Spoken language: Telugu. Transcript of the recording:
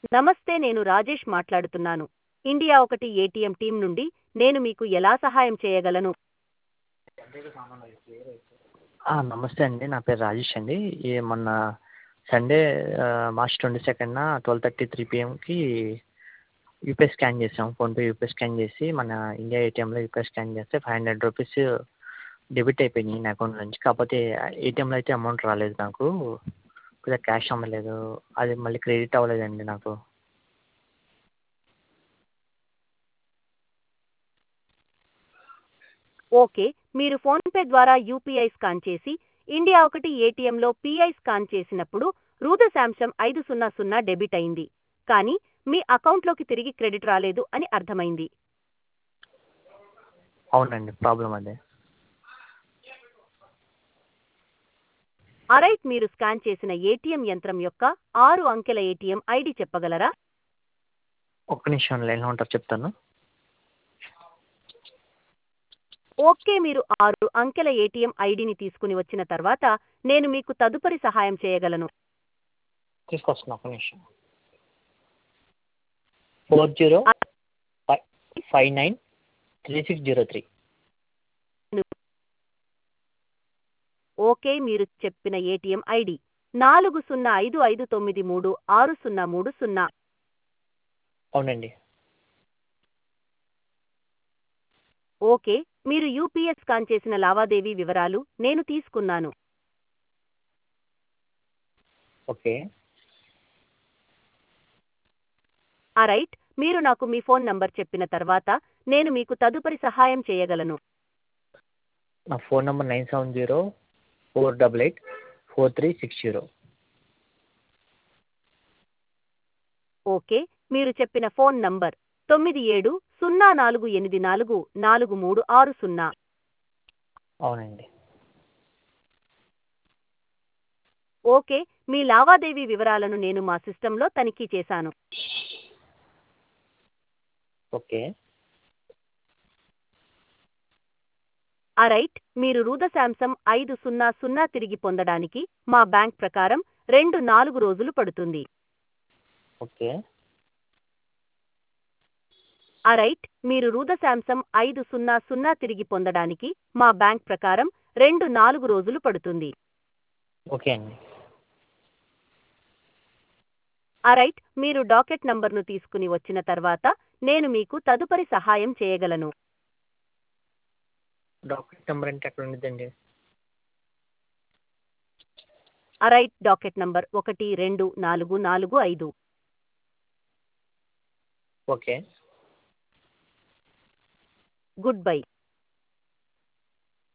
నమస్తే నేను రాజేష్ మాట్లాడుతున్నాను ఇండియా ఒకటి ఏటీఎం టీం నుండి నేను మీకు ఎలా సహాయం చేయగలను నమస్తే అండి నా పేరు రాజేష్ అండి ఈ మొన్న సండే మార్చ్ ట్వంటీ సెకండ్న ట్వెల్వ్ థర్టీ త్రీ పిఎంకి యూపీఐ స్కాన్ చేసాం ఫోన్పే యూపీఐ స్కాన్ చేసి మన ఇండియా ఏటీఎంలో యూపీఐ స్కాన్ చేస్తే ఫైవ్ హండ్రెడ్ రూపీస్ డెబిట్ అయిపోయినాయి నా అకౌంట్ నుంచి కాకపోతే ఏటీఎంలో అయితే అమౌంట్ రాలేదు నాకు కొద్దిగా క్యాష్ అమ్మలేదు అది మళ్ళీ క్రెడిట్ అవ్వలేదండి నాకు ఓకే మీరు ఫోన్పే ద్వారా యూపీఐ స్కాన్ చేసి ఇండియా ఒకటి ఏటీఎంలో పీఐ స్కాన్ చేసినప్పుడు రూద శాంసంగ్ ఐదు సున్నా సున్నా డెబిట్ అయింది కానీ మీ అకౌంట్లోకి తిరిగి క్రెడిట్ రాలేదు అని అర్థమైంది అవునండి ప్రాబ్లం అదే అరైట్ మీరు స్కాన్ చేసిన ఏటీఎం యంత్రం యొక్క ఆరు అంకెల ఏటీఎం ఐడి చెప్పగలరా ఒక్క నిమిషం లైన్లో ఉంటారు చెప్తాను ఓకే మీరు ఆరు అంకెల ఏటీఎం ఐడిని తీసుకుని వచ్చిన తర్వాత నేను మీకు తదుపరి సహాయం చేయగలను తీసుకొస్తున్నా ఒక్క నిమిషం four zero five five nine three six zero three okay మీరు చెప్పిన ఏటీఎం ఐడి నాలుగు సున్నా ఐదు ఐదు తొమ్మిది మూడు ఆరు సున్నా మూడు సున్నా అవునండి ఓకే మీరు యూపీఐ స్కాన్ చేసిన లావాదేవీ వివరాలు నేను తీసుకున్నాను ఓకే అరైట్ మీరు నాకు మీ ఫోన్ నంబర్ చెప్పిన తర్వాత నేను మీకు తదుపరి సహాయం చేయగలను నా phone number nine seven zero four double eight four three six zero okay మీరు చెప్పిన ఫోన్ నంబర్ తొమ్మిది ఏడు సున్నా నాలుగు ఎనిమిది నాలుగు నాలుగు మూడు ఆరు సున్నా అవునండి ఓకే మీ లావాదేవీ వివరాలను నేను మా సిస్టంలో తనిఖీ చేశాను ఓకే అరైట్ మీరు రూద శాంసంగ్ ఐదు సున్నా సున్నా తిరిగి పొందడానికి మా బ్యాంక్ ప్రకారం రెండు నాలుగు రోజులు పడుతుంది ఓకే అరైట్ మీరు రూద శాంసంగ్ ఐదు సున్నా సున్నా తిరిగి పొందడానికి మా బ్యాంక్ ప్రకారం రెండు నాలుగు రోజులు పడుతుంది ఓకే అండి అరైట్ మీరు డాకెట్ నంబర్ను తీసుకుని వచ్చిన తర్వాత నేను మీకు తదుపరి సహాయం చేయగలను డాక్యుమెంట్ నెంబర్ అంటే ఎక్కడ ఉండిద్దండి అరైట్ డాకెట్ నంబర్ ఒకటి రెండు నాలుగు నాలుగు ఐదు ఓకే గుడ్ బై